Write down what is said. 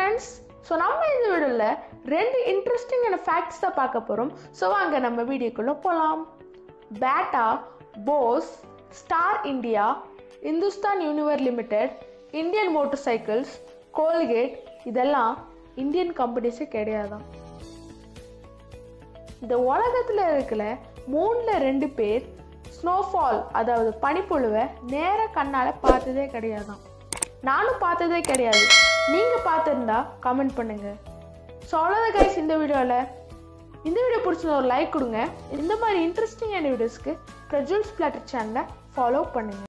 friends so நம்ம இந்த வீடியோவில் ரெண்டு இன்ட்ரெஸ்டிங்கான ஃபேக்ட்ஸ் தான் பார்க்க போகிறோம் ஸோ வாங்க நம்ம வீடியோக்குள்ளே போகலாம் Bata Bose Star India Hindustan Unilever limited Indian motorcycles Colgate இதெல்லாம் இந்தியன் கம்பெனிஸே கிடையாதான் இந்த உலகத்தில் இருக்கிற மூணில் ரெண்டு பேர் ஸ்னோஃபால் அதாவது பனிப்பொழிவை நேர கண்ணால் பார்த்ததே கிடையாதாம் நானும் பார்த்ததே கிடையாது நீங்கள் பார்த்துருந்தா கமெண்ட் பண்ணுங்க ஸோ அவ்வளோதான் கைஸ் இந்த வீடியோவில் இந்த வீடியோ பிடிச்சிருந்தா ஒரு லைக் கொடுங்க இந்த மாதிரி இன்ட்ரெஸ்டிங்கான வீடியோஸ்க்கு பிரஜுல்ஸ் பிளாட்டர் சேனலை ஃபாலோ பண்ணுங்கள்